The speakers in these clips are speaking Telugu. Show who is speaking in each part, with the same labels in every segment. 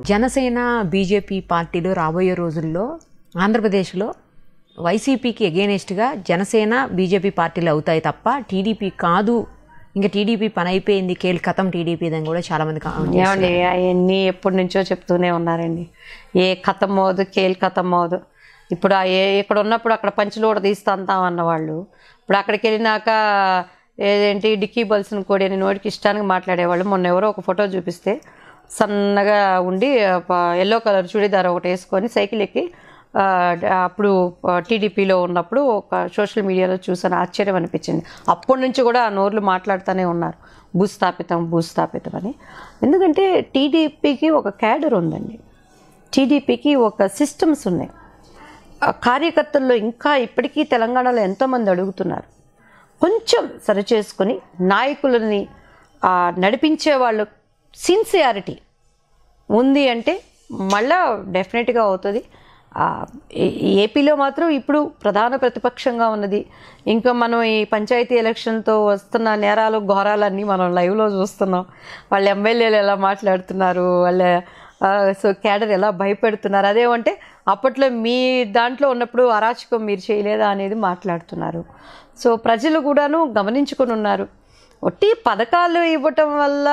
Speaker 1: జనసేన బీజేపీ పార్టీలు రాబోయే రోజుల్లో ఆంధ్రప్రదేశ్లో వైసీపీకి ఎగేనెస్ట్గా జనసేన బీజేపీ పార్టీలు అవుతాయి తప్ప టీడీపీ కాదు ఇంకా టీడీపీ పని అయిపోయింది కేల్ కథం టీడీపీ అని కూడా చాలామంది కామెంట్
Speaker 2: ఏమండి అవన్నీ ఎప్పటి నుంచో చెప్తూనే ఉన్నారండి ఏ కథం మోదు కేల్ కథం మోదు ఇప్పుడు ఆ ఏ ఇక్కడ ఉన్నప్పుడు అక్కడ పంచులు కూడా తీస్తాంతాం అన్నవాళ్ళు ఇప్పుడు అక్కడికి వెళ్ళినాక ఏదేంటి డిక్కీ బల్స్ని కూడా అని నోటికి ఇష్టానికి మాట్లాడేవాళ్ళు మొన్న ఎవరో ఒక ఫోటో చూపిస్తే సన్నగా ఉండి ఎల్లో కలర్ చుడీదార్ ఒకటి వేసుకొని సైకిల్ ఎక్కి ఆ, అప్పుడు టీడీపీలో ఉన్నప్పుడు ఒక సోషల్ మీడియాలో చూసాను ఆశ్చర్యం అనిపించింది అప్పటి నుంచి కూడా ఆ నోర్లు మాట్లాడుతూనే ఉన్నారు భూస్థాపితం భూస్థాపితం అని ఎందుకంటే టీడీపీకి ఒక క్యాడర్ ఉందండి టీడీపీకి ఒక సిస్టమ్స్ ఉన్నాయి ఆ కార్యకర్తల్లో ఇంకా ఇప్పటికీ తెలంగాణలో ఎంతోమంది అడుగుతున్నారు కొంచెం సరిచేసుకొని నాయకులని ఆ, నడిపించే వాళ్ళు సిన్సియారిటీ ఉంది అంటే మళ్ళా డెఫినెట్గా అవుతుంది ఆ, ఏ- ఏపీలో మాత్రం ఇప్పుడు ప్రధాన ప్రతిపక్షంగా ఉన్నది ఇంకా మనం ఈ పంచాయతీ ఎలక్షన్తో వస్తున్న నేరాలు ఘోరాలన్నీ మనం లైవ్లో చూస్తున్నాం వాళ్ళ ఎమ్మెల్యేలు ఎలా మాట్లాడుతున్నారు వాళ్ళ ఆ, సో క్యాడర్ ఎలా భయపెడుతున్నారు అదేమంటే అప్పట్లో మీ దాంట్లో ఉన్నప్పుడు అరాచకం మీరు చేయలేదా అనేది మాట్లాడుతున్నారు సో ప్రజలు కూడాను గమనించుకొని ఉన్నారు ఒట్టి పథకాలు ఇవ్వటం వల్ల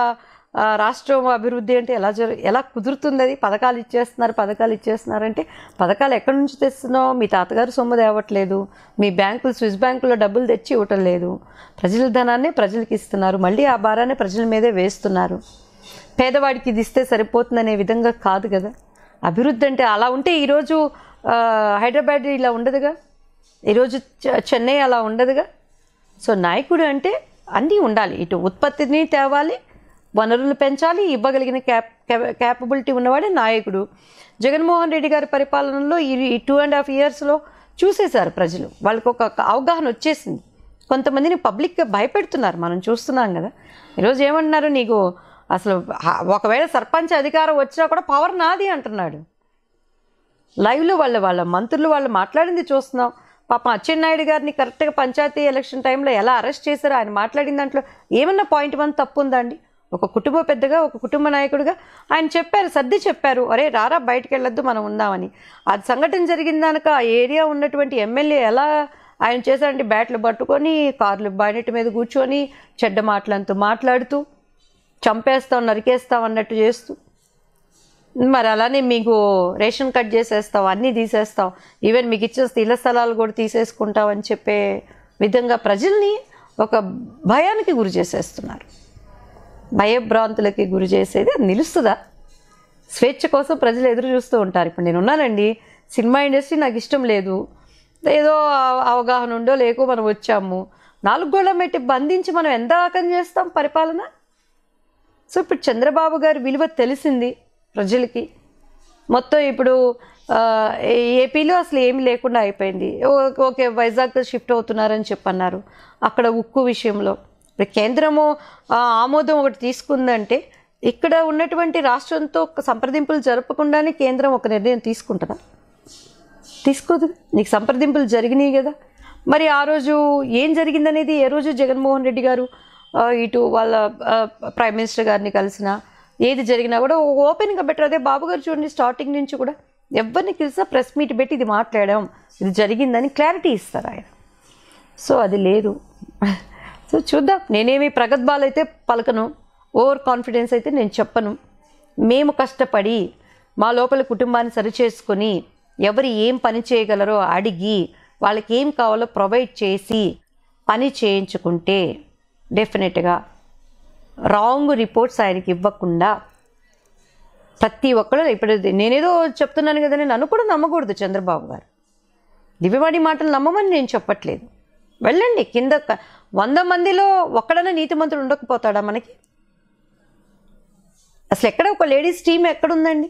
Speaker 2: ఆ, రాష్ట్రం అభివృద్ధి అంటే ఎలా జరు ఎలా కుదురుతుంది అది పథకాలు ఇచ్చేస్తున్నారు పథకాలు ఇచ్చేస్తున్నారంటే పథకాలు ఎక్కడి నుంచి తెస్తున్నావు మీ తాతగారు సొమ్ము తేవట్లేదు మీ బ్యాంకులు స్విస్ బ్యాంకులో డబ్బులు తెచ్చి ఇవ్వటం లేదు ప్రజల ధనాన్ని ప్రజలకు ఇస్తున్నారు మళ్ళీ ఆ భారాన్ని ప్రజల మీదే వేస్తున్నారు పేదవాడికి ఇది ఇస్తే సరిపోతుందనే విధంగా కాదు కదా అభివృద్ధి అంటే అలా ఉంటే ఈరోజు ఆ, హైదరాబాద్ ఇలా ఉండదుగా ఈరోజు చె- చెన్నై అలా ఉండదుగా సో నాయకుడు అంటే అన్నీ ఉండాలి ఇటు ఉత్పత్తిని తేవాలి వనరులు పెంచాలి ఇవ్వగలిగిన క్యాప్ క్యాపబిలిటీ ఉన్నవాడే నాయకుడు జగన్మోహన్ రెడ్డి గారి పరిపాలనలో ఈ టూ అండ్ హాఫ్ ఇయర్స్లో చూసేశారు ప్రజలు వాళ్ళకి ఒక అవగాహన వచ్చేసింది కొంతమందిని పబ్లిక్గా భయపెడుతున్నారు మనం చూస్తున్నాం కదా ఈరోజు ఏమంటున్నారు నీకు అసలు హ- ఒకవేళ సర్పంచ్ అధికారం వచ్చినా కూడా పవర్ నాది అంటున్నాడు లైవ్లో వాళ్ళ వాళ్ళ మంత్రులు వాళ్ళు మాట్లాడింది చూస్తున్నాం పాపం అచ్చెన్నాయుడు గారిని కరెక్ట్గా పంచాయతీ ఎలక్షన్ టైంలో ఎలా అరెస్ట్ చేశారో ఆయన మాట్లాడిన దాంట్లో ఏమన్నా పాయింట్ వన్ తప్పు ఉందా అండి ఒక కుటుంబ పెద్దగా ఒక కుటుంబ నాయకుడిగా ఆయన చెప్పారు సర్ది చెప్పారు అరే రారా బయటికి వెళ్ళొద్దు మనం ఉందామని అది సంఘటన జరిగిన దానిక ఆ ఏరియా ఉన్నటువంటి ఎమ్మెల్యే ఎలా ఆయన చేశారంటే బ్యాట్లు పట్టుకొని కార్లు బాయినెట్ మీద కూర్చొని చెడ్డ మాటలంతా మాట్లాడుతూ చంపేస్తాం నరికేస్తాం అన్నట్టు చేస్తూ మరి అలానే మీకు రేషన్ కట్ చేసేస్తాం అన్నీ తీసేస్తాం ఈవెన్ మీకు ఇచ్చిన ఇళ్ల స్థలాలు కూడా తీసేసుకుంటాం అని చెప్పే విధంగా ప్రజల్ని ఒక భయానికి గురి చేసేస్తున్నారు భయభ్రాంతులకి గురి చేసేది అది నిలుస్తుందా స్వేచ్ఛ కోసం ప్రజలు ఎదురు చూస్తూ ఉంటారు ఇప్పుడు నేను ఉన్నానండి సినిమా ఇండస్ట్రీ నాకు ఇష్టం లేదు ఏదో అవ- అవగాహన ఉండో లేకో మనం వచ్చాము నాలుగు గోళ్ళ మెట్టి బంధించి మనం ఎంత రకం చేస్తాం పరిపాలన సో ఇప్పుడు చంద్రబాబు గారి విలువ తెలిసింది ప్రజలకి మొత్తం ఇప్పుడు ఆ, ఏపీలో అసలు ఏమీ లేకుండా అయిపోయింది ఓ- ఓకే వైజాగ్ షిఫ్ట్ అవుతున్నారని చెప్పన్నారు అక్కడ ఉక్కు విషయంలో ఇప్పుడు కేంద్రము ఆ, ఆమోదం ఒకటి తీసుకుందంటే ఇక్కడ ఉన్నటువంటి రాష్ట్రంతో ఒక సంప్రదింపులు జరపకుండానే కేంద్రం ఒక నిర్ణయం తీసుకుంటుందా తీసుకోదు నీకు సంప్రదింపులు జరిగినాయి కదా మరి ఆ రోజు ఏం జరిగిందనేది ఏ రోజు జగన్మోహన్ రెడ్డి గారు ఆ, ఇటు వాళ్ళ ఆ, ప్రైమ్ మినిస్టర్ గారిని కలిసిన ఏది జరిగినా కూడా ఓపెన్గా బెటర్ అదే బాబు గారు చూడండి స్టార్టింగ్ నుంచి కూడా ఎవరిని కలిసినా ప్రెస్ మీట్ పెట్టి ఇది మాట్లాడాం ఇది జరిగిందని క్లారిటీ ఇస్తారు ఆయన సో అది లేదు సో చూద్దాం నేనేమి ప్రగద్భాలు అయితే పలకను ఓవర్ కాన్ఫిడెన్స్ అయితే నేను చెప్పను మేము కష్టపడి మా లోపల కుటుంబాన్ని సరిచేసుకొని ఎవరు ఏం పని చేయగలరో అడిగి వాళ్ళకి ఏం కావాలో ప్రొవైడ్ చేసి పని చేయించుకుంటే డెఫినెట్గా రాంగ్ రిపోర్ట్స్ ఆయనకి ఇవ్వకుండా ప్రతి ఒక్కరు ఇప్పుడు నేనేదో చెప్తున్నాను కదని నన్ను కూడా నమ్మకూడదు చంద్రబాబు గారు దివ్యవాడి మాటలు నమ్మమని నేను చెప్పట్లేదు వెళ్ళండి కింద క- వంద మందిలో ఒక్కడన్నా నీతిమంతుడు ఉండకపోతాడా మనకి అసలు ఎక్కడ ఒక లేడీస్ టీం ఎక్కడుందండి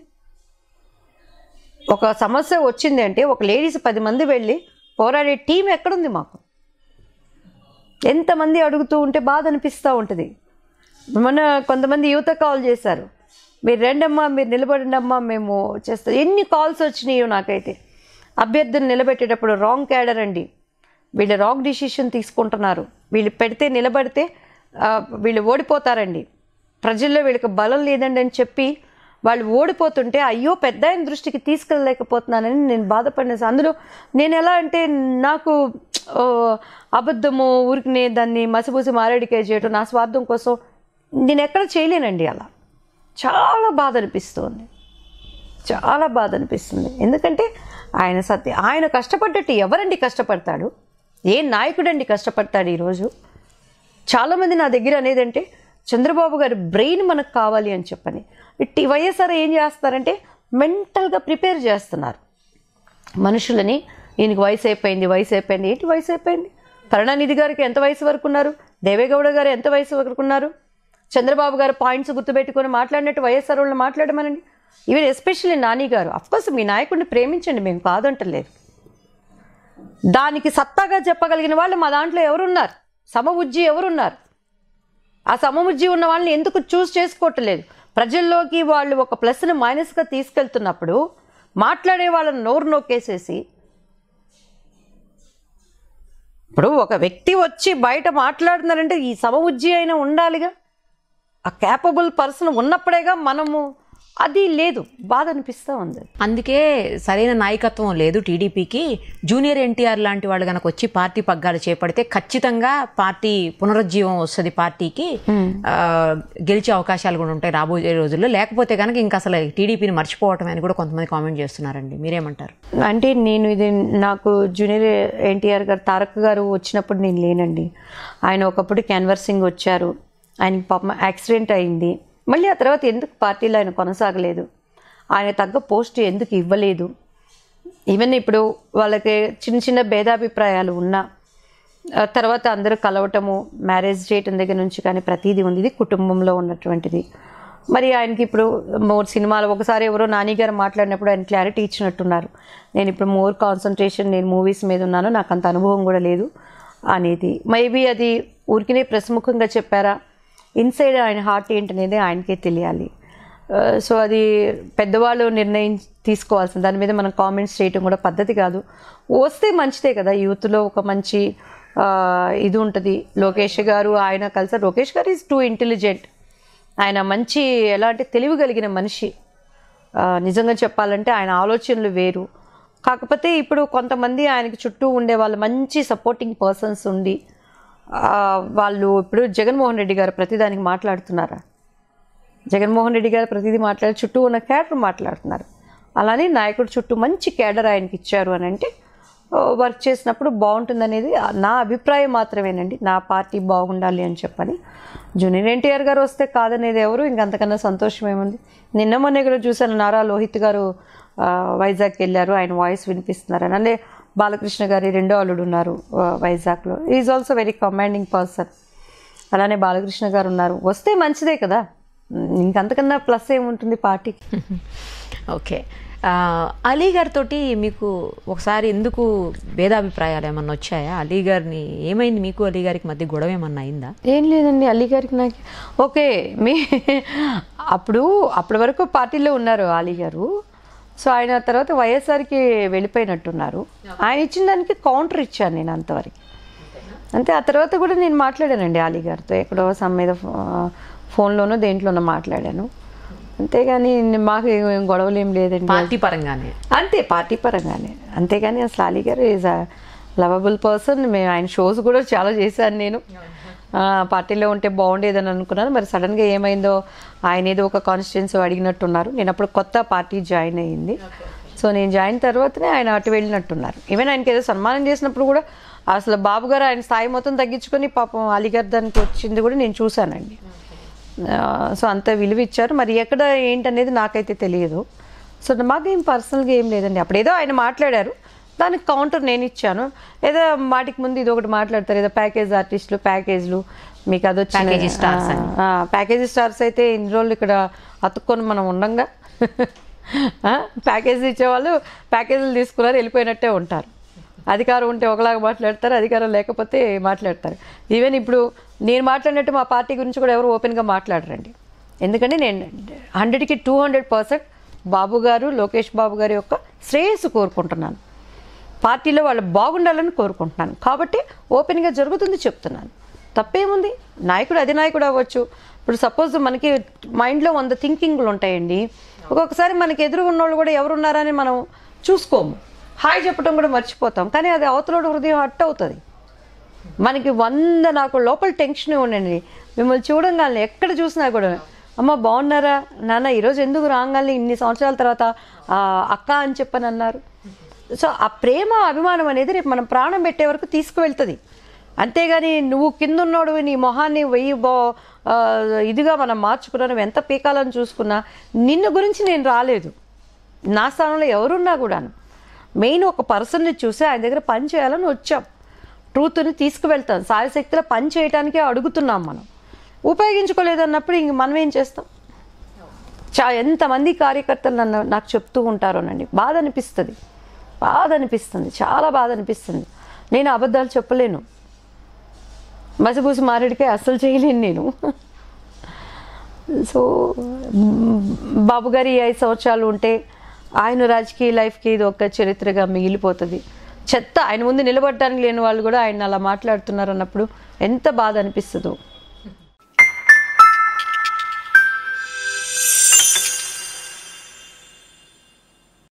Speaker 2: ఒక సమస్య వచ్చింది అంటే ఒక లేడీస్ పది మంది వెళ్ళి పోరాడే టీం ఎక్కడుంది మాకు ఎంతమంది అడుగుతూ ఉంటే బాధ అనిపిస్తూ ఉంటుంది మొన్న కొంతమంది యువత కాల్ చేశారు మీరు రండమ్మా మీరు నిలబడండి అమ్మా మేము చేస్తాం ఎన్ని కాల్స్ వచ్చినాయో నాకైతే అభ్యర్థులు నిలబెట్టేటప్పుడు రాంగ్ క్యాడర్ అండి వీళ్ళు రాంగ్ డిసిషన్ తీసుకుంటున్నారు వీళ్ళు పెడితే నిలబడితే ఆ, వీళ్ళు ఓడిపోతారండి ప్రజల్లో వీళ్ళకి బలం లేదండి అని చెప్పి వాళ్ళు ఓడిపోతుంటే అయ్యో పెద్ద ఆయన దృష్టికి తీసుకెళ్ళలేకపోతున్నానని నేను బాధపడిన అందులో నేను ఎలా అంటే నాకు ఓ, అబద్ధము ఊరికి నేను దాన్ని మసిపూసి మారేడికాయ చేయటం నా స్వార్థం కోసం నేను ఎక్కడ చేయలేనండి అలా చాలా బాధ అనిపిస్తుంది చాలా బాధ అనిపిస్తుంది ఎందుకంటే ఆయన సత్య ఆయన కష్టపడ్డట్టు ఎవరండి కష్టపడతాడు ఏ నాయకుడండి కష్టపడతాడు ఈరోజు చాలామంది నా దగ్గర అనేది అంటే చంద్రబాబు గారి బ్రెయిన్ మనకు కావాలి అని చెప్పని ఇట్టి వైఎస్ఆర్ ఏం చేస్తారంటే మెంటల్గా ప్రిపేర్ చేస్తున్నారు మనుషులని ఈయనకి వయసు అయిపోయింది వయసు అయిపోయింది ఏంటి వయసు అయిపోయింది కరుణానిధి గారికి ఎంత వయసు వరకు ఉన్నారు దేవేగౌడ గారు ఎంత వయసు వరకు ఉన్నారు చంద్రబాబు గారు పాయింట్స్ గుర్తుపెట్టుకొని మాట్లాడినట్టు వైఎస్ఆర్ వాళ్ళు మాట్లాడమనండి ఈవెన్ ఎస్పెషల్లీ నాని గారు అఫ్కోర్స్ మీ నాయకుడిని ప్రేమించండి మేము కాదంటలేదు దానికి సత్తాగా చెప్పగలిగిన వాళ్ళు మా దాంట్లో ఎవరున్నారు సమబుజ్జి ఎవరున్నారు ఆ సమబుజ్జి ఉన్న వాళ్ళని ఎందుకు చూస్ చేసుకోవట్లేదు ప్రజల్లోకి వాళ్ళు ఒక ప్లస్ని మైనస్గా తీసుకెళ్తున్నప్పుడు మాట్లాడే వాళ్ళని నోరు నొక్కేసేసి ఇప్పుడు ఒక వ్యక్తి వచ్చి బయట మాట్లాడుతున్నారంటే ఈ సమబుజ్జి అయినా ఉండాలిగా ఆ క్యాపబుల్ పర్సన్ ఉన్నప్పుడేగా మనము అది లేదు బాధ అనిపిస్తూ ఉంది
Speaker 1: అందుకే సరైన నాయకత్వం లేదు టీడీపీకి జూనియర్ ఎన్టీఆర్ లాంటి వాళ్ళు కనుక వచ్చి పార్టీ పగ్గాలు చేపడితే ఖచ్చితంగా పార్టీ పునరుజ్జీవం వస్తుంది పార్టీకి ఆ, గెలిచే అవకాశాలు కూడా ఉంటాయి రాబోయే రోజుల్లో లేకపోతే కనుక ఇంకా అసలు టీడీపీని మర్చిపోవటం అని కూడా కొంతమంది కామెంట్ చేస్తున్నారండి మీరేమంటారు
Speaker 2: అంటే నేను ఇది నాకు జూనియర్ ఎన్టీఆర్ గారు తారక్ గారు వచ్చినప్పుడు నేను లేనండి ఆయన ఒకప్పుడు క్యాన్వర్సింగ్ వచ్చారు ఆయనకి పాపం యాక్సిడెంట్ అయింది మళ్ళీ ఆ తర్వాత ఎందుకు పార్టీలో ఆయన కొనసాగలేదు ఆయన తగ్గ పోస్ట్ ఎందుకు ఇవ్వలేదు ఈవెన్ ఇప్పుడు వాళ్ళకి చిన్న చిన్న భేదాభిప్రాయాలు ఉన్నా ఆ తర్వాత అందరూ కలవటము మ్యారేజ్ చేయటం దగ్గర నుంచి కానీ ప్రతిదీ ఉంది ఇది కుటుంబంలో ఉన్నటువంటిది మరి ఆయనకి ఇప్పుడు మోర్ సినిమాలు ఒకసారి ఎవరో నాని గారు మాట్లాడినప్పుడు ఆయన క్లారిటీ ఇచ్చినట్టున్నారు నేను ఇప్పుడు మోర్ కాన్సన్ట్రేషన్ నేను మూవీస్ మీద ఉన్నాను నాకు అంత అనుభవం కూడా లేదు అనేది మేబీ అది ఊరికినే ప్రముఖంగా చెప్పారా ఇన్సైడ్ ఆయన హార్ట్ ఏంటనేది ఆయనకే తెలియాలి సో అది పెద్దవాళ్ళు నిర్ణయం తీసుకోవాల్సింది దాని మీద మనం కామెంట్స్ చేయటం కూడా పద్ధతి కాదు వస్తే మంచిదే కదా యూత్లో ఒక మంచి ఆ, ఇది ఉంటుంది లోకేష్ గారు ఆయన కలిసి లోకేష్ గారు ఈజ్ టూ ఇంటెలిజెంట్ ఆయన మంచి ఎలాంటి తెలివి కలిగిన మనిషి ఆ, నిజంగా చెప్పాలంటే ఆయన ఆలోచనలు వేరు కాకపోతే ఇప్పుడు కొంతమంది ఆయనకి చుట్టూ ఉండే వాళ్ళు మంచి సపోర్టింగ్ పర్సన్స్ ఉండి ఆ, వాళ్ళు ఇప్పుడు జగన్మోహన్ రెడ్డి గారు ప్రతిదానికి మాట్లాడుతున్నారా జగన్మోహన్ రెడ్డి గారు ప్రతిదీ మాట్లాడి చుట్టూ ఉన్న క్యాడర్ మాట్లాడుతున్నారు అలానే నాయకుడు చుట్టూ మంచి క్యాడర్ ఆయనకి ఇచ్చారు అని అంటే ఆ, వర్క్ చేసినప్పుడు బాగుంటుంది అనేది నా అభిప్రాయం మాత్రమేనండి నా పార్టీ బాగుండాలి అని చెప్పని జూనియర్ ఎన్టీఆర్ గారు వస్తే కాదనేది ఎవరు ఇంకంతకన్నా సంతోషం ఏముంది నిన్న మొన్న కూడా చూశాను నారా లోహిత్ గారు ఆ, వైజాగ్కి వెళ్ళారు ఆయన వాయిస్ వినిపిస్తున్నారు అని అదే బాలకృష్ణ గారి రెండో అల్లుడు ఉన్నారు ఆ, వైజాగ్లో is also very commanding person అలానే బాలకృష్ణ గారు ఉన్నారు వస్తే మంచిదే కదా ఇంకంతకన్నా ప్లస్ ఏముంటుంది పార్టీకి
Speaker 1: ఓకే ఆ, అలీ గారితో మీకు ఒకసారి ఎందుకు భేదాభిప్రాయాలు ఏమన్నా వచ్చాయా అలీ గారిని ఏమైంది మీకు అలీ గారికి మధ్య గొడవ ఏమన్నా అయిందా
Speaker 2: ఏం లేదండి అలీ గారికి నాకు ఓకే మీ అప్పుడు అప్పటి వరకు పార్టీలో ఉన్నారు అలీ గారు సో ఆయన తర్వాత వైఎస్ఆర్కి వెళ్ళిపోయినట్టున్నారు ఆయన ఇచ్చిన దానికి కౌంటర్ ఇచ్చాను నేను అంతవరకు అంతే ఆ తర్వాత కూడా నేను మాట్లాడానండి అలీ గారితో ఎక్కడో సమ్ మీద ఫో- ఫోన్లోనో దేంట్లోనో మాట్లాడాను అంతేగాని మాకు ఏం గొడవలు ఏం లేదండి
Speaker 1: పార్టీ పరంగానే
Speaker 2: అంతే పార్టీ పరంగానే అంతేగాని అసలు అలీ గారు ఈజ్ అ లవబుల్ పర్సన్ మేము ఆయన షోస్ కూడా చాలా చేశాను నేను ఆ, పార్టీలో ఉంటే బాగుండేదని అనుకున్నాను మరి సడన్గా ఏమైందో ఆయన ఏదో ఒక కాన్స్టిట్యున్సీ అడిగినట్టున్నారు నేను అప్పుడు కొత్త పార్టీ జాయిన్ అయ్యింది సో నేను జాయిన్ తర్వాతనే ఆయన అటు వెళ్ళినట్టున్నారు ఈవెన్ ఆయనకి ఏదో సన్మానం చేసినప్పుడు కూడా అసలు బాబు గారు ఆయన స్థాయి మొత్తం తగ్గించుకొని పాపం అలీ గారు దానికి వచ్చింది కూడా నేను చూశానండి ఆ, సో అంత విలువ ఇచ్చారు మరి ఎక్కడ ఏంటనేది నాకైతే తెలియదు సో మాకేం పర్సనల్గా ఏం లేదండి అప్పుడు ఏదో ఆయన మాట్లాడారు దానికి కౌంటర్ నేను ఇచ్చాను ఏదో వాటికి ముందు ఇది ఒకటి మాట్లాడతారు ఏదో ప్యాకేజ్ ఆర్టిస్టులు ప్యాకేజ్లు మీకు అది వచ్చి
Speaker 1: Package stars అని.
Speaker 2: ప్యాకేజీ స్టార్స్ అయితే ఇన్ని రోజులు ఇక్కడ అతుక్కొని మనం ఉండంగా ప్యాకేజీ ఇచ్చేవాళ్ళు ప్యాకేజీలు తీసుకున్నారు వెళ్ళిపోయినట్టే ఉంటారు అధికారం ఉంటే ఒకలాగా మాట్లాడతారు అధికారం లేకపోతే మాట్లాడతారు ఈవెన్ ఇప్పుడు నేను మాట్లాడినట్టు మా పార్టీ గురించి కూడా ఎవరు ఓపెన్గా మాట్లాడరండి ఎందుకంటే నేను హండ్రెడ్కి టూ హండ్రెడ్ పర్సెంట్ బాబు గారు లోకేష్ బాబు గారి యొక్క శ్రేయస్సు కోరుకుంటున్నాను పార్టీలో వాళ్ళు బాగుండాలని కోరుకుంటున్నాను కాబట్టి ఓపెన్గా జరుగుతుంది చెప్తున్నాను తప్పేముంది నాయకుడు అధినాయకుడు అవ్వచ్చు ఇప్పుడు సపోజ్ మనకి మైండ్లో వంద థింకింగ్లు ఉంటాయండి ఒక్కొక్కసారి మనకి ఎదురుగా ఉన్నోళ్ళు కూడా ఎవరున్నారని మనం చూసుకోము హాయ్ చెప్పడం కూడా మర్చిపోతాం కానీ అది అవతలోడు హృదయం హట్ అవుతుంది మనకి వంద నాకు లోపల టెన్షన్ ఉండండి మిమ్మల్ని చూడంగానే ఎక్కడ చూసినా కూడా అమ్మ బాగున్నారా నాన్న ఈరోజు ఎందుకు రాగానే ఇన్ని సంవత్సరాల తర్వాత ఆ, అక్క అని చెప్పని అన్నారు సో ఆ ప్రేమ అభిమానం అనేది రేపు మనం ప్రాణం పెట్టే వరకు తీసుకువెళ్తుంది అంతేగాని నువ్వు కింద ఉన్నోడు నీ మొహాన్ని వెయ్యి బో ఆ, ఇదిగా మనం మార్చుకున్నా నువ్వు ఎంత పీకాలని చూసుకున్నా నిన్ను గురించి నేను రాలేదు నా స్థానంలో ఎవరున్నా కూడాను మెయిన్ ఒక పర్సన్ని చూసి ఆయన దగ్గర పని చేయాలని వచ్చాం ట్రూత్ని తీసుకువెళ్తాం సాయశక్తిలో పని చేయడానికే అడుగుతున్నాం మనం ఉపయోగించుకోలేదన్నప్పుడు ఇంక మనం ఏం చేస్తాం చా ఎంతమంది కార్యకర్తలు నన్ను నాకు చెప్తూ ఉంటారోనండి బాధ అనిపిస్తుంది బాధ అనిపిస్తుంది చాలా బాధ అనిపిస్తుంది నేను అబద్ధాలు చెప్పలేను మసిబూసి మారేడికే అస్సలు చేయలేను నేను సో మ్, బాబు గారి ఈ ఐదు సంవత్సరాలు ఉంటే ఆయన రాజకీయ లైఫ్కి ఇది ఒక చరిత్రగా మిగిలిపోతుంది చెత్త ఆయన ముందు నిలబడటానికి లేని వాళ్ళు కూడా ఆయన అలా మాట్లాడుతున్నారు అన్నప్పుడు ఎంత బాధ అనిపిస్తుందో